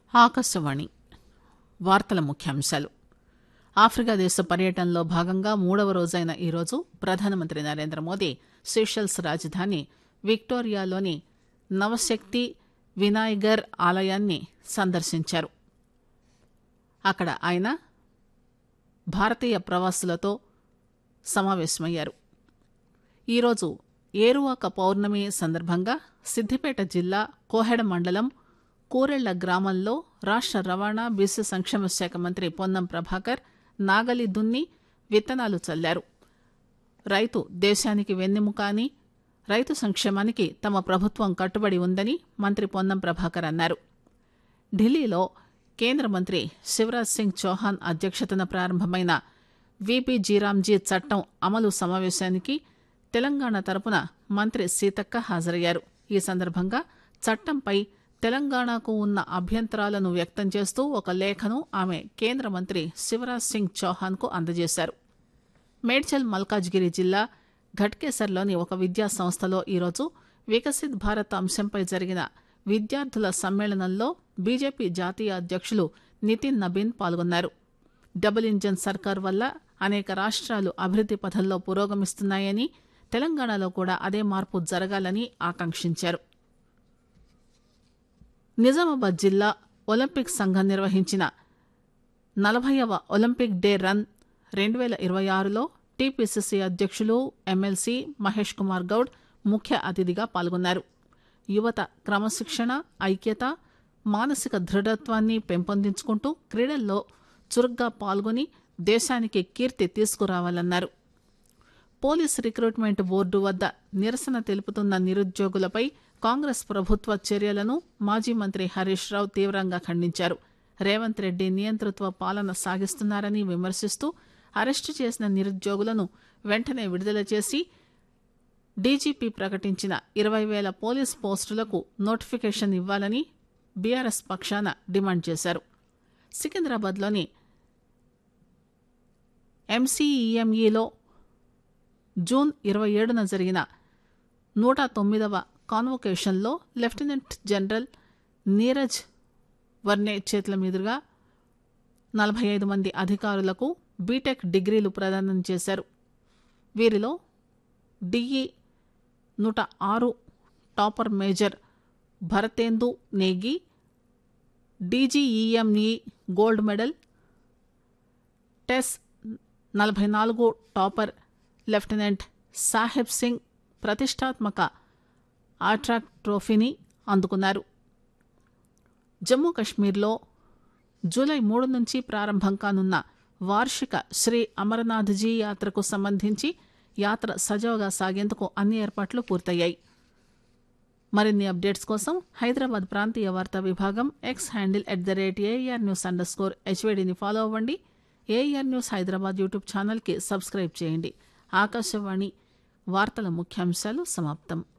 ఆకాశవాణి వార్తల ముఖ్యాంశాలు ఆఫ్రికా దేశ పర్యటనలో భాగంగా మూడవ రోజైన ఈరోజు ప్రధానమంత్రి నరేంద్ర మోదీ సీషెల్స్ రాజధాని విక్టోరియాలోని నవశక్తి వినాయగర్ ఆలయాన్ని సందర్శించారు అక్కడ ఆయన భారతీయ ప్రవాసులతో సమావేశమయ్యారు ఈరోజు ఏరువాక పౌర్ణమి సందర్భంగా సిద్దిపేట జిల్లా కోహెడ మండలం కూరెళ్ల గ్రామంలో రాష్ట రవాణా బీసీ సంక్షేమ శాఖ మంత్రి పొన్నం ప్రభాకర్ నాగలి దున్ని విత్తనాలు చల్లారు రైతు దేశానికి వెన్నెముక అని రైతు సంక్షేమానికి తమ ప్రభుత్వం కట్టుబడి ఉందని మంత్రి పొన్నం ప్రభాకర్ అన్నారు ఢిల్లీలో కేంద్ర మంత్రి శివరాజ్ సింగ్ చౌహాన్ అధ్యక్షతన ప్రారంభమైన విపి జీరాంజీ చట్టం అమలు సమావేశానికి తెలంగాణ తరపున మంత్రి సీతక్క హాజరయ్యారు ఈ సందర్భంగా చట్టంపై తెలంగాణకు ఉన్న అభ్యంతరాలను వ్యక్తం చేస్తూ ఒక లేఖను ఆమె కేంద్ర మంత్రి శివరాజ్ సింగ్ చౌహాన్ కు అందజేశారు మేడ్చల్ మల్కాజ్గిరి జిల్లా ఘట్కేసర్లోని ఒక విద్యా సంస్థలో ఈరోజు వికసిత్ భారత్ అంశంపై జరిగిన విద్యార్థుల సమ్మేళనంలో బీజేపీ జాతీయ అధ్యక్షులు నితిన్ నబీన్ పాల్గొన్నారు డబుల్ ఇంజన్ సర్కార్ వల్ల అనేక రాష్ట్రాలు అభివృద్ది పథంలో పురోగమిస్తున్నాయని తెలంగాణలో కూడా అదే మార్పు జరగాలని ఆకాంక్షించారు నిజామాబాద్ జిల్లా ఒలింపిక్ సంఘం నిర్వహించిన నలభైవ ఒలింపిక్ డే రన్ రెండు వేల ఇరవై ఆరులో టీపీసీసీ అధ్యక్షులు ఎమ్మెల్సీ మహేష్ కుమార్ గౌడ్ ముఖ్య అతిథిగా పాల్గొన్నారు యువత క్రమశిక్షణ ఐక్యత మానసిక దృఢత్వాన్ని పెంపొందించుకుంటూ క్రీడల్లో చురుగ్గా పాల్గొని దేశానికి కీర్తి తీసుకురావాలన్నారు పోలీస్ రిక్రూట్మెంట్ బోర్డు వద్ద నిరసన తెలుపుతున్న నిరుద్యోగులపై కాంగ్రెస్ ప్రభుత్వ చర్యలను మాజీ మంత్రి హరీష్ రావు తీవ్రంగా ఖండించారు రేవంత్ రెడ్డి నియంతృత్వ పాలన సాగిస్తున్నారని విమర్శిస్తూ అరెస్టు చేసిన నిరుద్యోగులను వెంటనే విడుదల చేసి డీజీపీ ప్రకటించిన ఇరవై వేల పోలీస్ పోస్టులకు నోటిఫికేషన్ ఇవ్వాలని బీఆర్ఎస్ పక్షాన డిమాండ్ చేశారు సికింద్రాబాద్లోని ఎంసీఈఎంఈలో జూన్ ఇరవై ఏడున జరిగిన నూట తొమ్మిదవ కాన్వొకేషన్లో లెఫ్టినెంట్ జనరల్ నీరజ్ వర్నే చేతుల మీదుగా నలభై ఐదు మంది అధికారులకు బీటెక్ డిగ్రీలు ప్రదానం చేశారు వీరిలో డిఈ నూట ఆరు topper major Bharatendu Negi DGEME gold medal TES నలభై నాలుగు టాపర్ లెఫ్టినెంట్ సాహెబ్ సింగ్ ప్రతిష్టాత్మక ఆట్రాక్ ట్రోఫీని అందుకున్నారు జమ్మూ కశ్మీర్లో జూలై మూడు నుంచి ప్రారంభం కానున్న వార్షిక శ్రీ అమరనాథ్జీ యాత్రకు సంబంధించి యాత్ర సజావుగా సాగేందుకు అన్ని ఏర్పాట్లు పూర్తయ్యాయి మరిన్ని అప్డేట్స్ కోసం హైదరాబాద్ ప్రాంతీయ వార్తా విభాగం X handle at the rate AR news under score హెచ్వేడిని ఫాలో అవ్వండి ఏఆర్ న్యూస్ హైదరాబాద్ యూట్యూబ్ ఛానల్కి సబ్స్క్రైబ్ చేయండి ఆకాశవాణి వార్తల ముఖ్యాంశాలు సమాప్తం